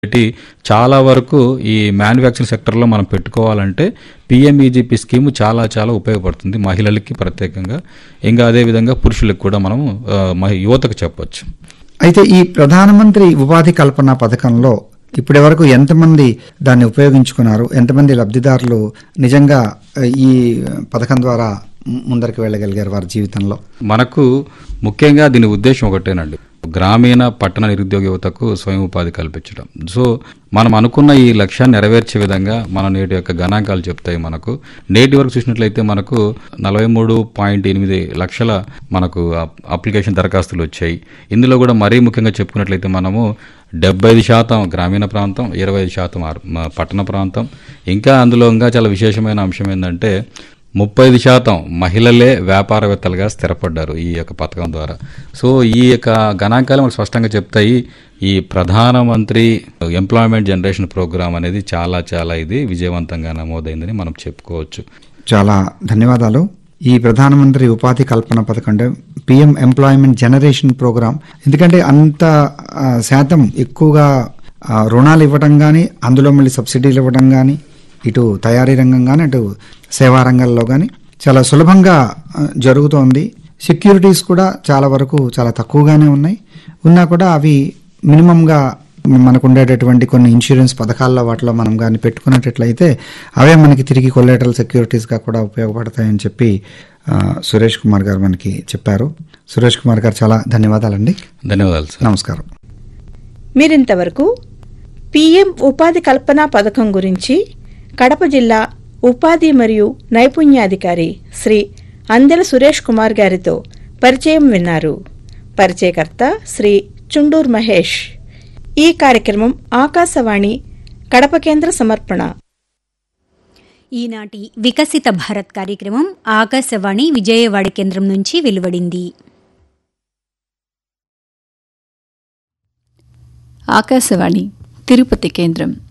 పెట్టి చాలా వరకు ఈ మ్యానుఫ్యాక్చరింగ్ సెక్టర్లో మనం పెట్టుకోవాలంటే పిఎంఈజీపీ స్కీమ్ చాలా చాలా ఉపయోగపడుతుంది మహిళలకి ప్రత్యేకంగా ఇంకా అదేవిధంగా పురుషులకు కూడా మనం ఆ, మహి- యువతకు చెప్పొచ్చు అయితే ఈ ప్రధానమంత్రి ఉపాధి కల్పన పథకంలో ఇప్పటి వరకు ఎంతమంది దాన్ని ఉపయోగించుకున్నారు ఎంతమంది లబ్ధిదారులు నిజంగా ఆ, ఈ పథకం ద్వారా ము- ముందరికి వెళ్ళగలిగారు వారి జీవితంలో మనకు ముఖ్యంగా దీని ఉద్దేశం ఒకటేనండి గ్రామీణ పట్టణ నిరుద్యోగ యువతకు స్వయం ఉపాధి కల్పించడం సో మనం అనుకున్న ఈ లక్ష్యాన్ని నెరవేర్చే విధంగా మన నేటి యొక్క గణాంకాలు చెప్తాయి మనకు నేటి వరకు చూసినట్లయితే మనకు నలభై మూడు పాయింట్ ఎనిమిది లక్షల మనకు అప్- అప్లికేషన్ దరఖాస్తులు వచ్చాయి ఇందులో కూడా మరీ ముఖ్యంగా చెప్పుకున్నట్లయితే మనము డెబ్బై ఐదు శాతం గ్రామీణ ప్రాంతం ఇరవై ఐదు శాతం అర్- మ- పట్టణ ప్రాంతం ఇంకా అందులో ఇంకా చాలా విశేషమైన అంశం ఏంటంటే ముప్పై ఐదు శాతం మహిళలే వ్యాపారవేత్తలుగా స్థిరపడ్డారు ఈ యొక్క పథకం ద్వారా సో ఈ యొక్క గణాంకాలు మనకు స్పష్టంగా చెప్తాయి ఈ ప్రధానమంత్రి ఎంప్లాయ్మెంట్ జనరేషన్ ప్రోగ్రామ్ అనేది చాలా చాలా ఇది విజయవంతంగా నమోదైందని మనం చెప్పుకోవచ్చు చాలా ధన్యవాదాలు ఈ ప్రధానమంత్రి ఉపాధి కల్పన పథకం అంటే పిఎం ఎంప్లాయ్మెంట్ జనరేషన్ ప్రోగ్రామ్ ఎందుకంటే అంత ఆ, శాతం ఎక్కువగా ఆ, రుణాలు ఇవ్వడం కానీ అందులో మళ్ళీ సబ్సిడీలు ఇవ్వడం కానీ ఇటు తయారీ రంగం కానీ అటు సేవా రంగంలో కానీ చాలా సులభంగా ఆ, జరుగుతోంది సెక్యూరిటీస్ కూడా చాలా వరకు చాలా తక్కువగానే ఉన్నాయి ఉన్నా కూడా అవి మినిమంగా మనకు ఉండేటటువంటి కొన్ని ఇన్సూరెన్స్ పథకాల్లో వాటిలో మనం కానీ పెట్టుకున్నట్లయితే అవే మనకి తిరిగి కొలేటరల్ సెక్యూరిటీస్గా కూడా ఉపయోగపడతాయని చెప్పి ఆ, సురేష్ కుమార్ గారు మనకి చెప్పారు సురేష్ కుమార్ గారు చాలా ధన్యవాదాలండి ధన్యవాదాలు సార్ నమస్కారం మీరింతవరకు పీఎం ఉపాధి కల్పన పథకం గురించి కడప జిల్లా ఉపాధి మరియు నైపుణ్యాధికారి శ్రీ అందెల సురేష్ కుమార్ గారితో పరిచయం విన్నారు పరిచయకర్త శ్రీ చుండూర్ మహేష్ ఈ కార్యక్రమం ఆకాశవాణి కడప కేంద్ర సమర్పణ ఈనాటి వికసిత భారత్ కార్యక్రమం ఆకాశవాణి విజయవాడ కేంద్రం నుంచి వెలువడింది ఆకాశవాణి తిరుపతి కేంద్రం